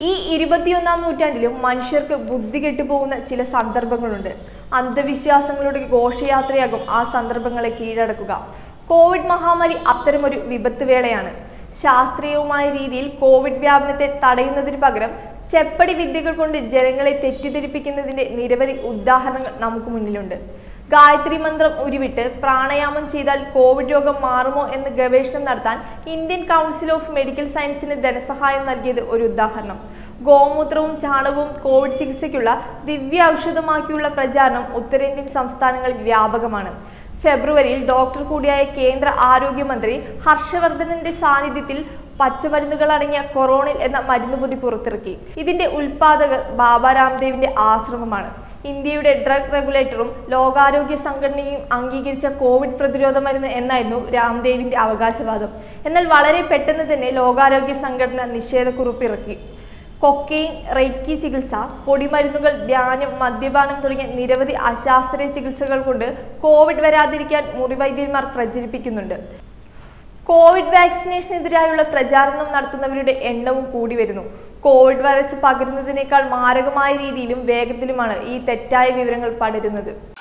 ഈ ഇരുപത്തിയൊന്നാം നൂറ്റാണ്ടിലും മനുഷ്യർക്ക് ബുദ്ധി കെട്ടുപോകുന്ന ചില സന്ദർഭങ്ങളുണ്ട് അന്ധവിശ്വാസങ്ങളുടെ ഘോഷയാത്രയാകും ആ സന്ദർഭങ്ങളെ കീഴടക്കുക കോവിഡ് മഹാമാരി അത്തരമൊരു വിപത്ത് വേളയാണ് ശാസ്ത്രീയവുമായ രീതിയിൽ കോവിഡ് വ്യാപനത്തെ തടയുന്നതിന് പകരം ചെപ്പടി വിദ്യകൾ കൊണ്ട് ജനങ്ങളെ തെറ്റിദ്ധരിപ്പിക്കുന്നതിന്റെ നിരവധി ഉദാഹരണങ്ങൾ നമുക്ക് മുന്നിലുണ്ട് ഗായത്രി മന്ത്രം ഉരുവിട്ട് പ്രാണായാമം ചെയ്താൽ കോവിഡ് രോഗം മാറുമോ എന്ന് ഗവേഷണം നടത്താൻ ഇന്ത്യൻ കൗൺസിൽ ഓഫ് മെഡിക്കൽ സയൻസിന് ധനസഹായം നൽകിയത് ഒരു ഉദാഹരണം ഗോമൂത്രവും ചാണകവും കോവിഡ് ചികിത്സയ്ക്കുള്ള ദിവ്യ ഔഷധമാക്കിയുള്ള പ്രചാരണം ഉത്തരേന്ത്യൻ സംസ്ഥാനങ്ങളിൽ വ്യാപകമാണ് ഫെബ്രുവരിയിൽ ഡോക്ടർ കൂടിയായ കേന്ദ്ര ആരോഗ്യമന്ത്രി ഹർഷവർദ്ധനന്റെ സാന്നിധ്യത്തിൽ പച്ചമരുന്നുകൾ അടങ്ങിയ കൊറോണിൽ എന്ന മരുന്നുപൊതി പുറത്തിറക്കി ഇതിന്റെ ഉൽപാദകർ ബാബ രാംദേവിന്റെ ആശ്രമമാണ് ഇന്ത്യയുടെ ഡ്രഗ് റെഗുലേറ്ററും ലോകാരോഗ്യ സംഘടനയും അംഗീകരിച്ച കോവിഡ് പ്രതിരോധ മരുന്ന് എന്നായിരുന്നു രാംദേവിന്റെ അവകാശവാദം എന്നാൽ വളരെ പെട്ടെന്ന് തന്നെ ലോകാരോഗ്യ സംഘടന നിഷേധക്കുറിപ്പ് ഇറക്കി കൊക്കെയിൻ റെയ്ക്കി ചികിത്സ പൊടിമരുന്നുകൾ ധ്യാനം മദ്യപാനം തുടങ്ങിയ നിരവധി അശാസ്ത്രീയ ചികിത്സകൾ കൊണ്ട് കോവിഡ് വരാതിരിക്കാൻ മുറിവൈദ്യന്മാർ പ്രചരിപ്പിക്കുന്നുണ്ട് കോവിഡ് വാക്സിനേഷനെതിരായുള്ള പ്രചാരണം നടത്തുന്നവരുടെ എണ്ണവും കൂടി വരുന്നു കോവിഡ് വൈറസ് പകരുന്നതിനേക്കാൾ മാരകമായ രീതിയിലും വേഗത്തിലുമാണ് ഈ തെറ്റായ വിവരങ്ങൾ പടരുന്നത്